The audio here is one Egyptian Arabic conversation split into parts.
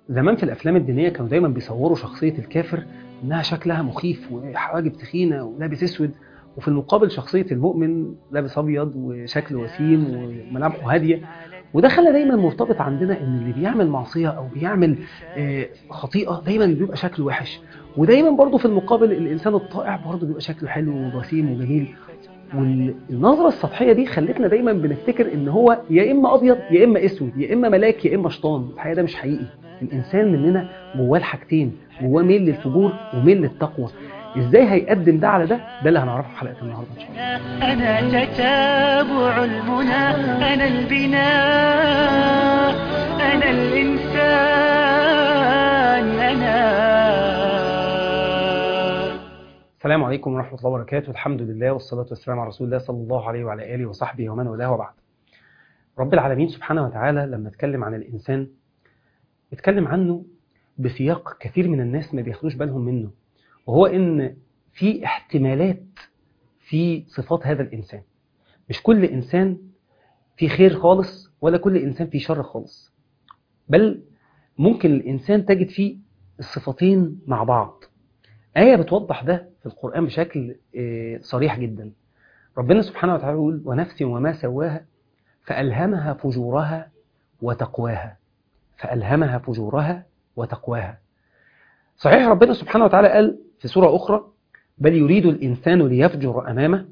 زمان في الافلام الدينيه كانوا دايما بيصوروا شخصيه الكافر انها شكلها مخيف وحواجب تخينه ولابس اسود وفي المقابل شخصيه المؤمن لابس ابيض وشكله وسيم وملامحه هاديه وده خلى دايما مرتبط عندنا ان اللي بيعمل معصيه او بيعمل آه، خطيئه دايما بيبقى شكله وحش ودايما برضه في المقابل الانسان الطائع برضه بيبقى شكله حلو ووسيم وجميل والنظره السطحيه دي خلتنا دايما بنفتكر ان هو يا اما ابيض يا اما اسود يا اما ملاك يا اما شيطان الحقيقه ده مش حقيقي الانسان مننا جواه الحاجتين جواه ميل للفجور وميل للتقوى ازاي هيقدم ده على ده ده اللي هنعرفه في حلقه النهارده ان شاء الله أنا تتابع المنى أنا البناء أنا الإنسان أنا السلام عليكم ورحمه الله وبركاته الحمد لله والصلاه والسلام على رسول الله صلى الله عليه وعلى اله وصحبه ومن والاه وبعد رب العالمين سبحانه وتعالى لما اتكلم عن الانسان اتكلم عنه بسياق كثير من الناس ما بياخدوش بالهم منه وهو ان في احتمالات في صفات هذا الانسان مش كل انسان في خير خالص ولا كل انسان في شر خالص بل ممكن الانسان تجد فيه الصفتين مع بعض آية بتوضح ده في القرآن بشكل آه، صريح جدا ربنا سبحانه وتعالى يقول ونفس وما سواها فألهمها فجورها وتقواها فألهمها فجورها وتقواها صحيح ربنا سبحانه وتعالى قال في سورة أخرى بل يريد الإنسان ليفجر أمامه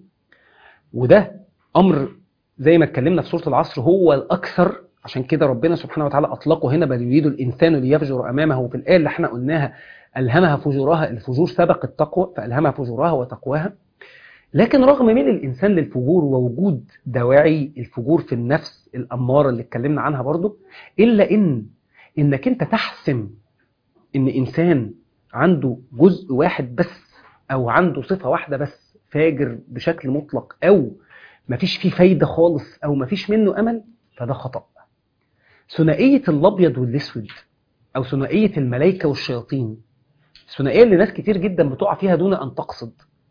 وده أمر زي ما اتكلمنا في سورة العصر هو الأكثر عشان كده ربنا سبحانه وتعالى أطلقه هنا بل يريد الإنسان ليفجر أمامه وفي الآية اللي احنا قلناها ألهمها فجورها الفجور سبق التقوى فألهمها فجورها وتقواها لكن رغم ميل الإنسان للفجور ووجود دواعي الفجور في النفس الأمارة اللي اتكلمنا عنها برضو إلا إن إنك أنت تحسم إن إنسان عنده جزء واحد بس أو عنده صفة واحدة بس فاجر بشكل مطلق أو مفيش فيه فايدة خالص أو مفيش منه أمل فده خطأ ثنائية الأبيض والأسود أو ثنائية الملائكة والشياطين الثنائية اللي ناس كتير جدا بتقع فيها دون أن تقصد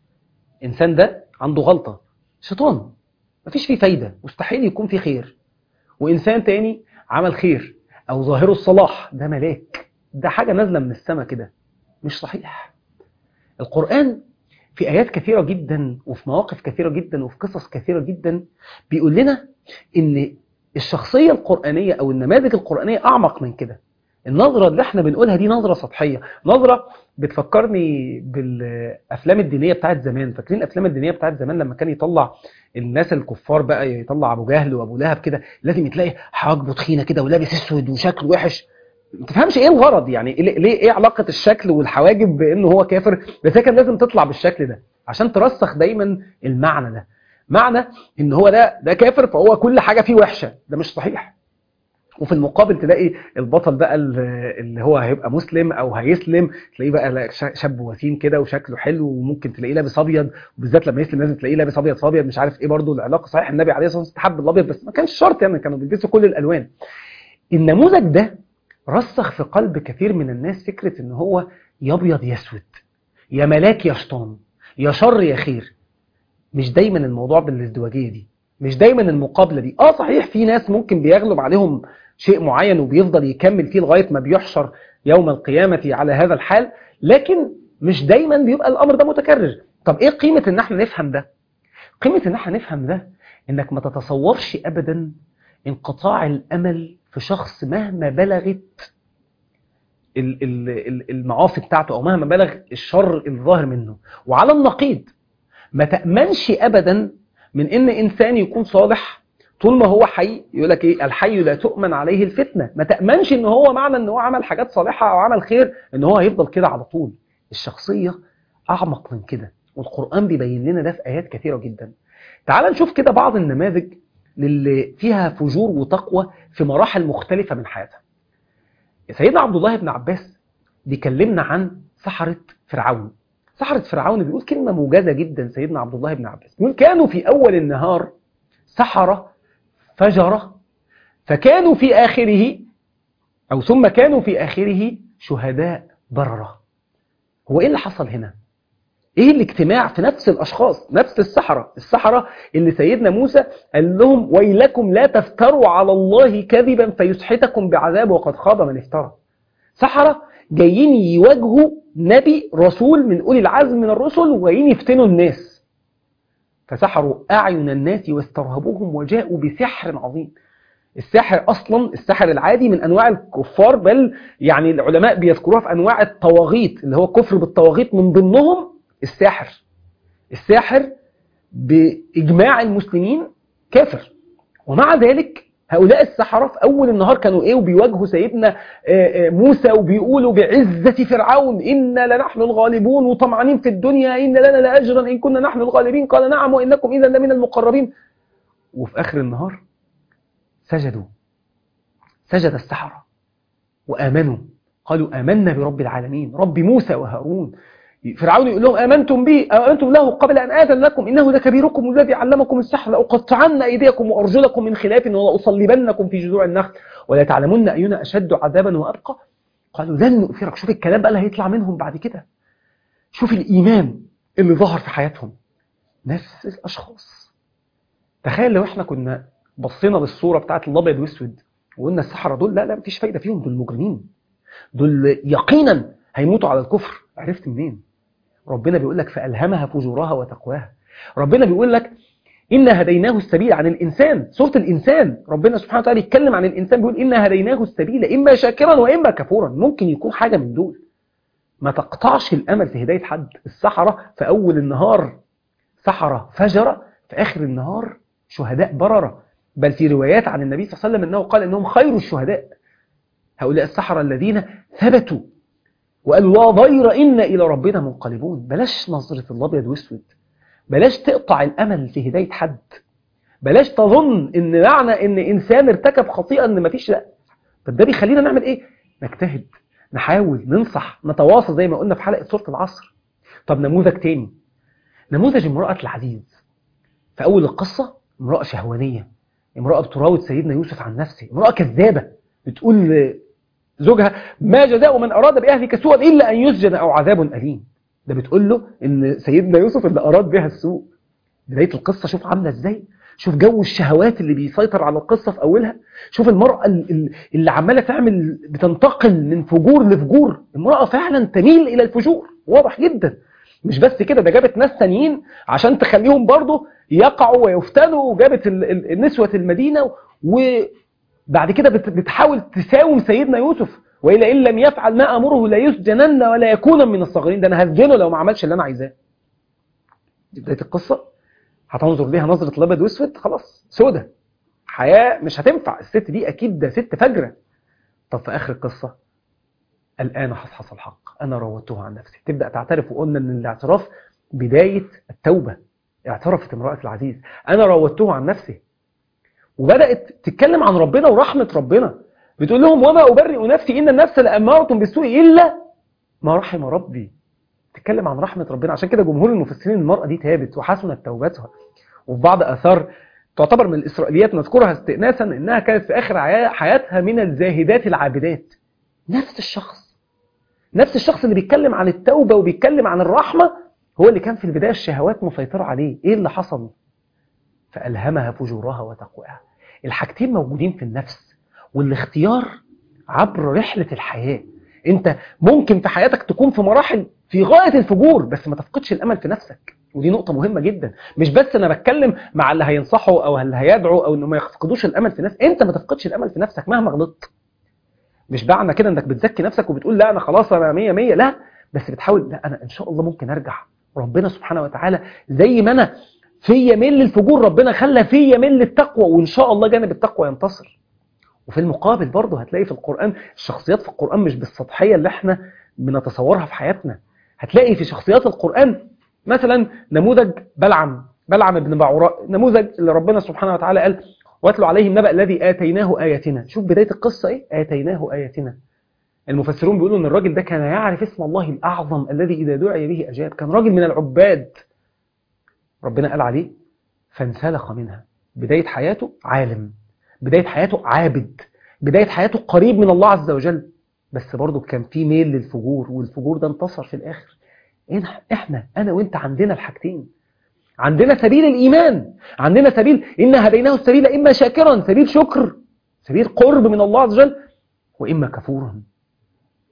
إنسان ده عنده غلطة شيطان مفيش فيه فايدة مستحيل يكون فيه خير وإنسان تاني عمل خير أو ظاهره الصلاح ده ملاك ده حاجة نازلة من السماء كده مش صحيح القرآن في آيات كثيرة جدا وفي مواقف كثيرة جدا وفي قصص كثيرة جدا بيقول لنا إن الشخصية القرآنية أو النماذج القرآنية أعمق من كده النظرة اللي احنا بنقولها دي نظرة سطحية نظرة بتفكرني بالأفلام الدينية بتاعت زمان فاكرين الأفلام الدينية بتاعت زمان لما كان يطلع الناس الكفار بقى يطلع أبو جهل وأبو لهب كده لازم تلاقي حواجبه تخينة كده ولابس أسود وشكله وحش ما تفهمش ايه الغرض يعني ليه ليه- ايه علاقة الشكل والحواجب بانه هو كافر بس هي كان لازم تطلع بالشكل ده عشان ترسخ دايما المعنى ده معنى ان هو ده ده كافر فهو كل حاجة فيه وحشة ده مش صحيح وفي المقابل تلاقي البطل بقى ال- اللي هو هيبقى مسلم او هيسلم تلاقيه بقى لا- ش- شاب وسيم كده وشكله حلو وممكن تلاقيه لابس ابيض وبالذات لما يسلم لازم تلاقيه لابس ابيض في ابيض مش عارف ايه برضه العلاقه صحيح النبي عليه الصلاه والسلام استحب الابيض بس ما كانش شرط يعني كانوا بيلبسوا كل الالوان النموذج ده رسخ في قلب كثير من الناس فكره ان هو يا ابيض يا اسود يا ملاك يا شيطان يا شر يا خير مش دايما الموضوع بالازدواجيه دي مش دايما المقابله دي اه صحيح في ناس ممكن بيغلب عليهم شيء معين وبيفضل يكمل فيه لغايه ما بيحشر يوم القيامه على هذا الحال لكن مش دايما بيبقى الامر ده متكرر طب ايه قيمه ان احنا نفهم ده قيمه ان احنا نفهم ده انك ما تتصورش ابدا انقطاع الامل في شخص مهما بلغت ال- ال- ال- المعاصي بتاعته او مهما بلغ الشر الظاهر منه وعلى النقيض ما تأمنش أبدا من إن إنسان يكون صالح طول ما هو حي يقول لك إيه الحي لا تؤمن عليه الفتنة ما تأمنش إن هو معنى إن هو عمل حاجات صالحة أو عمل خير إن هو هيفضل كده على طول الشخصية أعمق من كده والقرآن بيبين لنا ده في آيات كثيرة جدا تعال نشوف كده بعض النماذج للي فيها فجور وتقوى في مراحل مختلفة من حياتها سيدنا عبد الله بن عباس بيكلمنا عن سحرة فرعون سحرة فرعون بيقول كلمة موجزة جدا سيدنا عبد الله بن عباس بيقول كانوا في أول النهار سحرة فجرة فكانوا في آخره أو ثم كانوا في آخره شهداء بررة هو إيه اللي حصل هنا؟ إيه الاجتماع في نفس الأشخاص نفس السحرة السحرة اللي سيدنا موسى قال لهم ويلكم لا تفتروا على الله كذبا فيسحتكم بعذاب وقد خاب من افترى سحرة جايين يواجهوا نبي رسول من أولي العزم من الرسل وجايين يفتنوا الناس فسحروا أعين الناس واسترهبوهم وجاءوا بسحر عظيم الساحر أصلا الساحر العادي من أنواع الكفار بل يعني العلماء بيذكروها في أنواع الطواغيت اللي هو كفر بالطواغيت من ضمنهم الساحر الساحر بإجماع المسلمين كافر ومع ذلك هؤلاء السحرة في أول النهار كانوا إيه وبيواجهوا سيدنا موسى وبيقولوا بعزة فرعون إنا لنحن الغالبون وطمعانين في الدنيا إن لنا لأجرا إن كنا نحن الغالبين قال نعم وإنكم إذا لمن المقربين وفي آخر النهار سجدوا سجد السحرة وآمنوا قالوا آمنا برب العالمين رب موسى وهارون فرعون يقول لهم آمنتم به آمنتم له قبل أن آذن لكم إنه لكبيركم الذي علمكم السحر لأقطعن أيديكم وأرجلكم من خلاف ولأصلبنكم في جذوع النخل ولا تعلمن أينا أشد عذابا وأبقى قالوا لن نؤثرك شوف الكلام بقى اللي هيطلع منهم بعد كده شوف الإيمان اللي ظهر في حياتهم نفس الأشخاص تخيل لو احنا كنا بصينا للصورة بتاعت الأبيض والأسود وقلنا السحرة دول لا لا مفيش فايدة فيهم دول مجرمين دول يقينا هيموتوا على الكفر عرفت منين ربنا بيقول لك فألهمها فجورها وتقواها ربنا بيقول لك إن هديناه السبيل عن الإنسان سورة الإنسان ربنا سبحانه وتعالى يتكلم عن الإنسان بيقول إن هديناه السبيل إما شاكرا وإما كفورا ممكن يكون حاجة من دول ما تقطعش الأمل في هداية حد السحرة في أول النهار سحرة فجرة في آخر النهار شهداء بررة بل في روايات عن النبي صلى الله عليه وسلم أنه قال أنهم خير الشهداء هؤلاء السحرة الذين ثبتوا وقالوا لا ضير إنا إلى ربنا منقلبون بلاش نظرة الأبيض واسود بلاش تقطع الأمل في هداية حد بلاش تظن إن معنى إن إنسان ارتكب خطيئة إن مفيش لا طب ده بيخلينا نعمل إيه؟ نجتهد نحاول ننصح نتواصل زي ما قلنا في حلقة سورة العصر طب نموذج تاني نموذج امرأة العزيز في أول القصة امرأة شهوانية امرأة بتراود سيدنا يوسف عن نفسه امرأة كذابة بتقول زوجها ما جزاء من أراد بأهلك سوءا إلا أن يسجن أو عذاب أليم ده بتقول له إن سيدنا يوسف اللي أراد بها السوء بداية القصة شوف عاملة إزاي شوف جو الشهوات اللي بيسيطر على القصة في أولها شوف المرأة اللي عمالة تعمل بتنتقل من فجور لفجور المرأة فعلا تميل إلى الفجور واضح جدا مش بس كده ده جابت ناس تانيين عشان تخليهم برضه يقعوا ويفتنوا وجابت النسوة المدينة وبعد كده بتحاول تساوم سيدنا يوسف وإلا إن لم يفعل ما أمره لا يسجنن ولا يكون من الصاغرين ده أنا هسجنه لو ما عملش اللي أنا عايزاه دي بداية القصة هتنظر ليها نظرة الأبيض وأسود خلاص سودة حياة مش هتنفع الست دي أكيد ده ست فجرة طب في آخر القصة الآن حصحص الحق أنا راودته عن نفسي تبدأ تعترف وقلنا أن الاعتراف بداية التوبة اعترفت امرأة العزيز أنا راودته عن نفسي وبدأت تتكلم عن ربنا ورحمة ربنا بتقول لهم وما أبرئ نفسي إن النفس لأمارة بالسوء إلا ما رحم ربي تتكلم عن رحمة ربنا عشان كده جمهور المفسرين المرأة دي تابت وحسنت توبتها وفي بعض أثار تعتبر من الإسرائيليات نذكرها استئناسا إنها كانت في آخر حياتها من الزاهدات العابدات نفس الشخص نفس الشخص اللي بيتكلم عن التوبة وبيتكلم عن الرحمة هو اللي كان في البداية الشهوات مسيطرة عليه إيه اللي حصل فألهمها فجورها وتقواها الحاجتين موجودين في النفس والاختيار عبر رحلة الحياة انت ممكن في حياتك تكون في مراحل في غاية الفجور بس ما تفقدش الأمل في نفسك ودي نقطة مهمة جدا مش بس أنا بتكلم مع اللي هينصحوا أو اللي هيدعوا أو إنه ما يفقدوش الأمل في نفسك أنت ما تفقدش الأمل في نفسك مهما غلطت مش معنى كده إنك بتزكي نفسك وبتقول لا أنا خلاص أنا مية مية لا بس بتحاول لا أنا إن شاء الله ممكن أرجع ربنا سبحانه وتعالى زي ما أنا في ميل للفجور ربنا خلى في ميل للتقوى وإن شاء الله جانب التقوى ينتصر وفي المقابل برضه هتلاقي في القرآن الشخصيات في القرآن مش بالسطحية اللي احنا بنتصورها في حياتنا هتلاقي في شخصيات القرآن مثلا نموذج بلعم بلعم ابن بعوراء نموذج اللي ربنا سبحانه وتعالى قال واتلوا عليه النبأ الذي آتيناه آياتنا شوف بداية القصة ايه آتيناه آياتنا المفسرون بيقولوا ان الراجل ده كان يعرف اسم الله الأعظم الذي إذا دعي به أجاب كان راجل من العباد ربنا قال عليه فانسلخ منها بداية حياته عالم بداية حياته عابد بداية حياته قريب من الله عز وجل بس برضه كان في ميل للفجور والفجور ده انتصر في الآخر احنا انا وانت عندنا الحاجتين عندنا سبيل الإيمان عندنا سبيل إن هديناه السبيل إما شاكرا سبيل شكر سبيل قرب من الله عز وجل وإما كفورا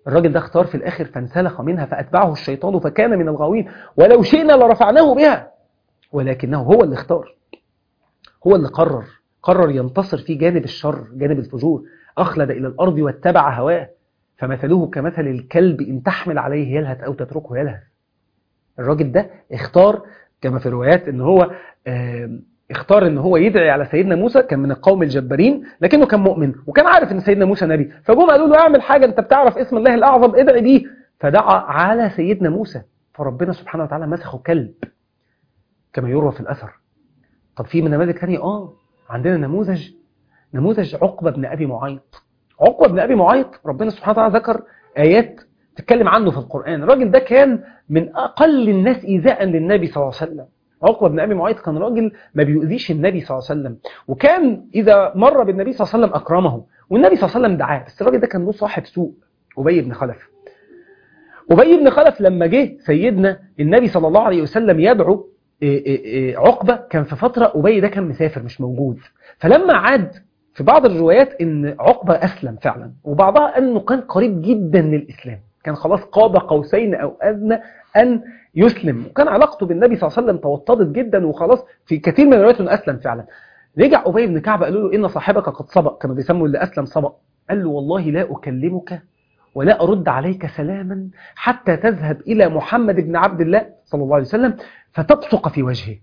الراجل ده اختار في الآخر فانسلخ منها فأتبعه الشيطان فكان من الغاوين ولو شئنا لرفعناه بها ولكنه هو اللي اختار هو اللي قرر قرر ينتصر في جانب الشر جانب الفجور أخلد إلى الأرض واتبع هواه فمثله كمثل الكلب إن تحمل عليه يلهث أو تتركه يلهث الراجل ده اختار كما في الروايات ان هو آم، اختار ان هو يدعي على سيدنا موسى كان من القوم الجبارين لكنه كان مؤمن وكان عارف ان سيدنا موسى نبي فجم قالوا له اعمل حاجه انت بتعرف اسم الله الاعظم ادعي بيه فدعا على سيدنا موسى فربنا سبحانه وتعالى مسخه كلب كما يروى في الاثر طب في نماذج ثانيه اه عندنا نموذج نموذج عقبه بن ابي معيط عقبه بن ابي معيط ربنا سبحانه وتعالى ذكر ايات تتكلم عنه في القران الراجل ده كان من اقل الناس ايذاء للنبي صلى الله عليه وسلم عقبه بن ابي معيط كان راجل ما بيؤذيش النبي صلى الله عليه وسلم وكان اذا مر بالنبي صلى الله عليه وسلم اكرمه والنبي صلى الله عليه وسلم دعاه بس الراجل ده كان له صاحب سوء ابي بن خلف ابي بن خلف لما جه سيدنا النبي صلى الله عليه وسلم يدعو إيه إيه إيه عقبه كان في فتره ابي ده كان مسافر مش موجود فلما عاد في بعض الروايات ان عقبه اسلم فعلا وبعضها انه كان قريب جدا للاسلام كان خلاص قاب قوسين او ادنى ان يسلم وكان علاقته بالنبي صلى الله عليه وسلم توطدت جدا وخلاص في كثير من الروايات انه اسلم فعلا رجع ابي بن كعب قالوا له ان صاحبك قد سبق كانوا بيسموا اللي اسلم سبق قال له والله لا اكلمك ولا ارد عليك سلاما حتى تذهب الى محمد بن عبد الله صلى الله عليه وسلم فتبصق في وجهه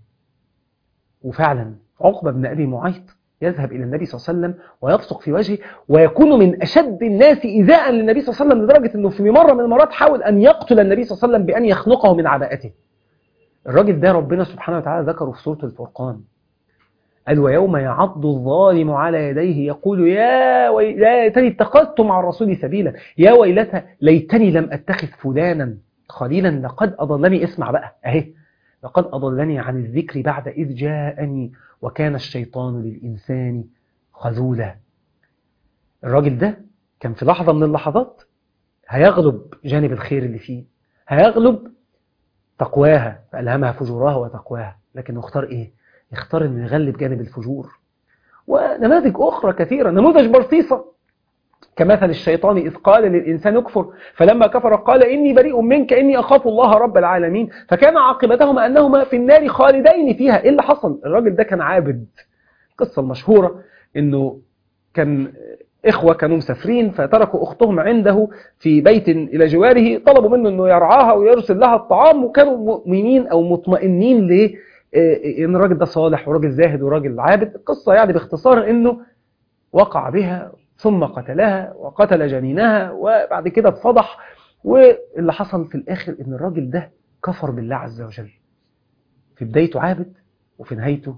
وفعلا عقبه بن ابي معيط يذهب إلى النبي صلى الله عليه وسلم ويبصق في وجهه ويكون من أشد الناس إيذاء للنبي صلى الله عليه وسلم لدرجة أنه في مرة من المرات حاول أن يقتل النبي صلى الله عليه وسلم بأن يخنقه من عباءته الراجل ده ربنا سبحانه وتعالى ذكره في سورة الفرقان قال ويوم يعض الظالم على يديه يقول يا وي... يا ليتني اتخذت مع الرسول سبيلا يا ويلتى ليتني لم اتخذ فلانا خليلا لقد اضلني اسمع بقى اهي لقد اضلني عن الذكر بعد اذ جاءني وكان الشيطان للإنسان خذولا الراجل ده كان في لحظة من اللحظات هيغلب جانب الخير اللي فيه هيغلب تقواها فألهمها فجورها وتقواها لكن اختار ايه اختار انه يغلب جانب الفجور ونماذج أخرى كثيرة نموذج برصيصة كمثل الشيطان إذ قال للإنسان اكفر فلما كفر قال إني بريء منك إني أخاف الله رب العالمين فكان عاقبتهما أنهما في النار خالدين فيها إيه اللي حصل الراجل ده كان عابد القصة المشهورة إنه كان إخوة كانوا مسافرين فتركوا أختهم عنده في بيت إلى جواره طلبوا منه أنه يرعاها ويرسل لها الطعام وكانوا مؤمنين أو مطمئنين ل إن الراجل ده صالح وراجل زاهد وراجل عابد القصة يعني باختصار إنه وقع بها ثم قتلها وقتل جنينها وبعد كده اتفضح واللي حصل في الآخر إن الراجل ده كفر بالله عز وجل في بدايته عابد وفي نهايته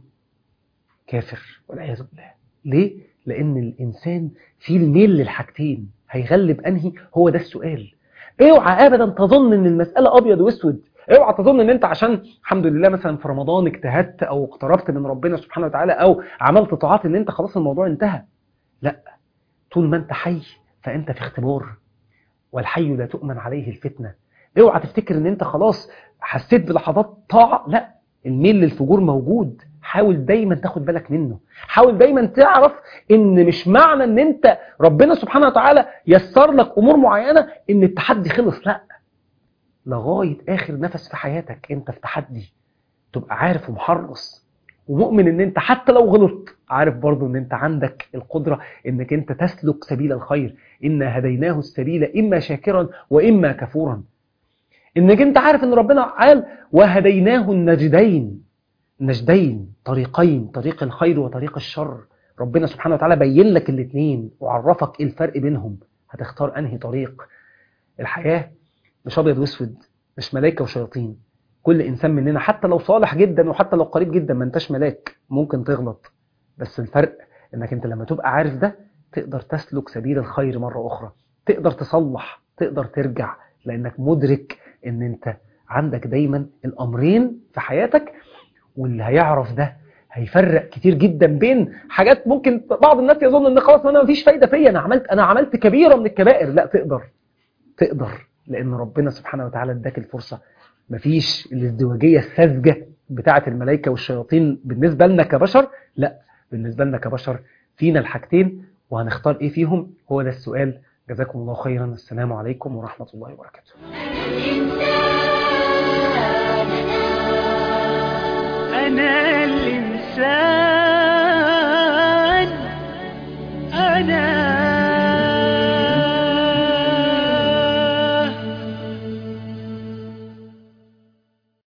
كافر والعياذ بالله ليه؟ لأن الإنسان فيه الميل للحاجتين هيغلب أنهي هو ده السؤال اوعى ابدا تظن ان المسألة ابيض واسود اوعى تظن ان انت عشان الحمد لله مثلا في رمضان اجتهدت او اقتربت من ربنا سبحانه وتعالى او عملت طاعات ان انت خلاص الموضوع انتهى لا طول ما انت حي فانت في اختبار والحي لا تؤمن عليه الفتنة اوعى تفتكر ان انت خلاص حسيت بلحظات طاعة لا الميل للفجور موجود حاول دايما تاخد بالك منه حاول دايما تعرف ان مش معنى ان انت ربنا سبحانه وتعالى يسر لك امور معينة ان التحدي خلص لا لغاية اخر نفس في حياتك انت في تحدي تبقى عارف ومحرص ومؤمن ان انت حتى لو غلطت عارف برضو ان انت عندك القدرة انك انت تسلك سبيل الخير إنا هديناه السبيل إما شاكرا وإما كفورا إنك انت عارف ان ربنا قال وهديناه النجدين نجدين طريقين طريق الخير وطريق الشر ربنا سبحانه وتعالى بين لك الاثنين وعرفك ايه الفرق بينهم هتختار انهي طريق الحياة مش ابيض واسود مش ملائكة وشياطين كل انسان مننا حتى لو صالح جدا وحتى لو قريب جدا ما انتش ملاك ممكن تغلط بس الفرق انك انت لما تبقى عارف ده تقدر تسلك سبيل الخير مرة اخرى تقدر تصلح تقدر ترجع لانك مدرك ان انت عندك دايما الامرين في حياتك واللي هيعرف ده هيفرق كتير جدا بين حاجات ممكن بعض الناس يظن ان خلاص انا مفيش فايده فيا انا عملت انا عملت كبيره من الكبائر لا تقدر تقدر لان ربنا سبحانه وتعالى اداك الفرصه مفيش الازدواجيه الساذجه بتاعه الملائكه والشياطين بالنسبه لنا كبشر لا بالنسبه لنا كبشر فينا الحاجتين وهنختار ايه فيهم هو ده السؤال جزاكم الله خيرا السلام عليكم ورحمة الله وبركاته الإنسان